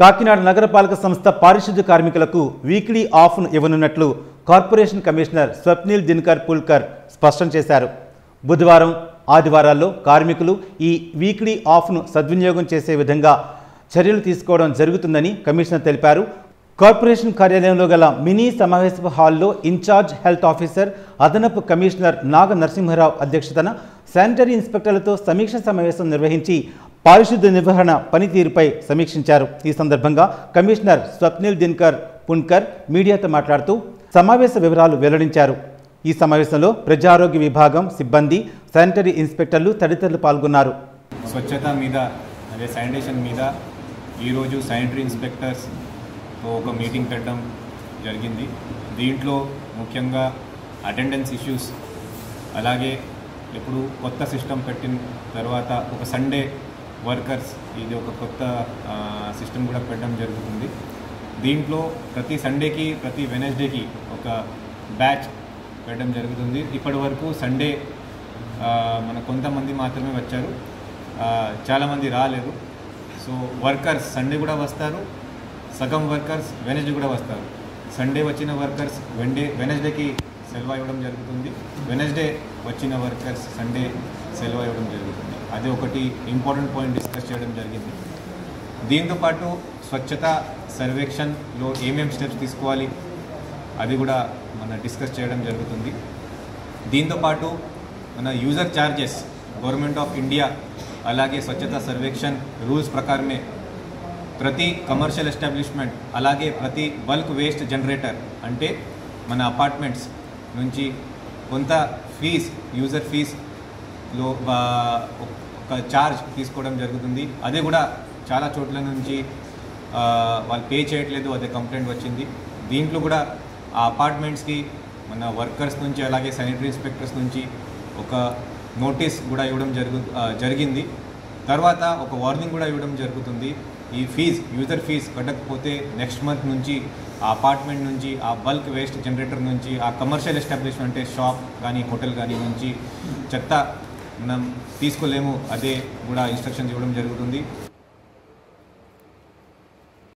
కాకినాడ నగరపాలక సంస్థ పారిశుద్ధ్య కార్మికులకు వీక్లీ ఆఫ్ను ఇవ్వనున్నట్లు కార్పొరేషన్ కమిషనర్ స్వప్నిల్ దినకర్ పుల్కర్ స్పష్టం చేశారు బుధవారం ఆదివారాల్లో కార్మికులు ఈ వీక్లీ ఆఫ్ను సద్వినియోగం చేసే విధంగా చర్యలు తీసుకోవడం జరుగుతుందని కమిషనర్ తెలిపారు కార్పొరేషన్ కార్యాలయంలో గల మినీ సమావేశపు హాల్లో ఇన్ఛార్జ్ హెల్త్ ఆఫీసర్ అదనపు కమిషనర్ నాగ నరసింహరావు అధ్యక్షతన శానిటరీ ఇన్స్పెక్టర్లతో సమీక్ష సమావేశం నిర్వహించి పారిశుద్ధ్య నిర్వహణ పనితీరుపై సమీక్షించారు ఈ సందర్భంగా కమిషనర్ స్వప్నిల్ దిన్కర్ పున్కర్ మీడియాతో మాట్లాడుతూ సమావేశ వివరాలు వెల్లడించారు ఈ సమావేశంలో ప్రజారోగ్య విభాగం సిబ్బంది శానిటరీ ఇన్స్పెక్టర్లు తదితరులు పాల్గొన్నారు స్వచ్ఛత మీద అదే శానిటేషన్ మీద ఈరోజు శానిటరీ ఇన్స్పెక్టర్స్తో ఒక మీటింగ్ పెట్టడం జరిగింది దీంట్లో ముఖ్యంగా అటెండెన్స్ ఇష్యూస్ అలాగే ఇప్పుడు కొత్త సిస్టమ్ పెట్టిన తర్వాత ఒక సండే వర్కర్స్ ఇది ఒక కొత్త సిస్టమ్ కూడా పెట్టడం జరుగుతుంది దీంట్లో ప్రతి సండేకి ప్రతి వెనస్డేకి ఒక బ్యాచ్ పెట్టడం జరుగుతుంది ఇప్పటి వరకు సండే ఆ, మన కొంతమంది మాత్రమే వచ్చారు ఆ, చాలామంది రాలేదు సో వర్కర్స్ సండే కూడా వస్తారు సగం వర్కర్స్ వెనస్డే కూడా వస్తారు సండే వచ్చిన వర్కర్స్ వెండే వెనస్డేకి సెలవు ఇవ్వడం జరుగుతుంది వెనస్డే వచ్చిన వర్కర్స్ సండే సెలవు ఇవ్వడం జరుగుతుంది అది ఒకటి ఇంపార్టెంట్ పాయింట్ డిస్కస్ చేయడం జరిగింది దీంతోపాటు స్వచ్ఛత సర్వేక్షణలో ఏమేమి స్టెప్స్ తీసుకోవాలి అది కూడా మన డిస్కస్ చేయడం జరుగుతుంది దీంతోపాటు మన user charges government of India అలాగే స్వచ్ఛత సర్వేక్షణ్ రూల్స్ ప్రకారమే ప్రతి కమర్షియల్ ఎస్టాబ్లిష్మెంట్ అలాగే ప్రతి బల్క్ వేస్ట్ జనరేటర్ అంటే మన అపార్ట్మెంట్స్ నుంచి కొంత ఫీజ్ యూజర్ ఫీజ్లో ఒక ఛార్జ్ తీసుకోవడం జరుగుతుంది అదే కూడా చాలా చోట్ల నుంచి ఆ, వాళ్ళు పే చేయట్లేదు అదే కంప్లైంట్ వచ్చింది దీంట్లో కూడా ఆ అపార్ట్మెంట్స్కి మన వర్కర్స్ నుంచి అలాగే శానిటరీ ఇన్స్పెక్టర్స్ నుంచి ఒక నోటీస్ కూడా ఇవ్వడం జరుగు ఆ, జరిగింది తర్వాత ఒక వార్నింగ్ కూడా ఇవ్వడం జరుగుతుంది ఈ ఫీజ్ యూజర్ ఫీజ్ కట్టకపోతే నెక్స్ట్ మంత్ నుంచి ఆ అపార్ట్మెంట్ నుంచి ఆ బల్క్ వేస్ట్ జనరేటర్ నుంచి ఆ కమర్షియల్ ఎస్టాబ్లిష్మెంట్ అంటే షాప్ కానీ హోటల్ కానీ నుంచి చెత్త మనం తీసుకోలేము అదే కూడా ఇన్స్ట్రక్షన్స్ ఇవ్వడం జరుగుతుంది